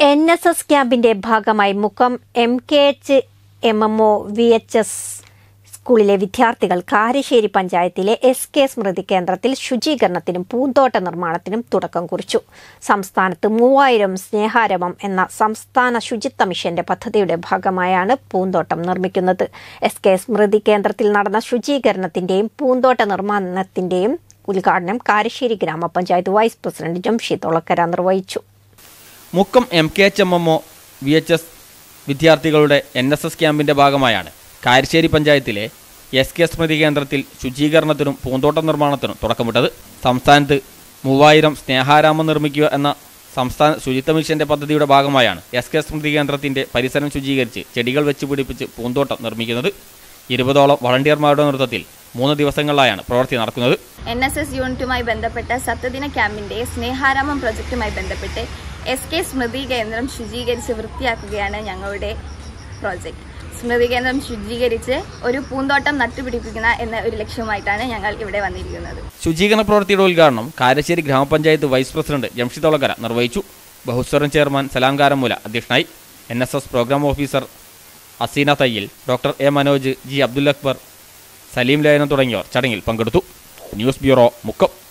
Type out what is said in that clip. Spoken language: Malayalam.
എൻ എസ് എസ് ക്യാമ്പിന്റെ ഭാഗമായി Mukkam M K H M M O V H S സ്കൂളിലെ വിദ്യാർത്ഥികൾ കാരശ്ശേരി പഞ്ചായത്തിലെ എസ് കെ സ്മൃതി കേന്ദ്രത്തിൽ ശുചീകരണത്തിനും പൂന്തോട്ട നിർമ്മാണത്തിനും തുടക്കം കുറിച്ചു സംസ്ഥാനത്ത് മൂവായിരം സ്നേഹാരമം എന്ന സംസ്ഥാന ശുചിത്വ മിഷന്റെ പദ്ധതിയുടെ ഭാഗമായാണ് പൂന്തോട്ടം നിർമ്മിക്കുന്നത് എസ് കെ സ്മൃതി കേന്ദ്രത്തിൽ നടന്ന ശുചീകരണത്തിന്റെയും പൂന്തോട്ട നിർമ്മാണത്തിന്റെയും ഉദ്ഘാടനം കാരശ്ശേരി ഗ്രാമപഞ്ചായത്ത് വൈസ് പ്രസിഡന്റ് ജംഷീദ് ഒളക്കര നിർവഹിച്ചു Mukkam M K H M M O V H S വിദ്യാർത്ഥികളുടെ എൻ എസ് എസ് ക്യാമ്പിന്റെ ഭാഗമായാണ് കാരശ്ശേരി പഞ്ചായത്തിലെ എസ് കെ സ്മൃതി കേന്ദ്രത്തിൽ ശുചീകരണത്തിനും പൂന്തോട്ട നിർമ്മാണത്തിനും തുടക്കമിട്ടത് സംസ്ഥാനത്ത് മൂവായിരം സ്നേഹാരാമം നിർമ്മിക്കുക എന്ന സംസ്ഥാന ശുചിത്വ മിഷന്റെ പദ്ധതിയുടെ ഭാഗമായാണ് എസ് കെ സ്മൃതി കേന്ദ്രത്തിന്റെ പരിസരം ശുചീകരിച്ച് ചെടികൾ വെച്ച് പിടിപ്പിച്ച് പൂന്തോട്ടം നിർമ്മിക്കുന്നത് ഇരുപതോളം വളണ്ടിയർമാരുടെ നേതൃത്വത്തിൽ മൂന്ന് ദിവസങ്ങളിലായാണ് പ്രവൃത്തി നടക്കുന്നത് എൻ എസ് എസ് യൂണിറ്റുമായി ബന്ധപ്പെട്ട സപ്തദിന ക്യാമ്പിന്റെ സ്നേഹാരാമം പ്രൊജക്റ്റുമായി ബന്ധപ്പെട്ട് എസ് കെ സ്മൃതി കേന്ദ്രം ശുചീകരിച്ച് വൃത്തിയാക്കുകയാണ് ഞങ്ങളുടെ പ്രോജക്റ്റ് സ്മൃതി കേന്ദ്രം ശുചീകരിച്ച് ഒരു പൂന്തോട്ടം നട്ടുപിടിപ്പിക്കുന്ന എന്ന ഒരു ലക്ഷ്യമായിട്ടാണ് ഞങ്ങൾ ഇവിടെ വന്നിരിക്കുന്നത് ശുചീകരണ പ്രവൃത്തിയുടെ ഉദ്ഘാടനം കാരശ്ശേരി ഗ്രാമപഞ്ചായത്ത് വൈസ് പ്രസിഡന്റ് ജംഷിദ് ഒളകര നിർവഹിച്ചു ബഹുസ്വരം ചെയർമാൻ സലാം കാരമൂല അധ്യക്ഷനായി N S S programme officer Aseena Thayyil doctor A Manoj G Abdul Akbar Saleem Layanam തുടങ്ങിയവർ ചടങ്ങിൽ പങ്കെടുത്തു ന്യൂസ് ബ്യൂറോ മുക്കം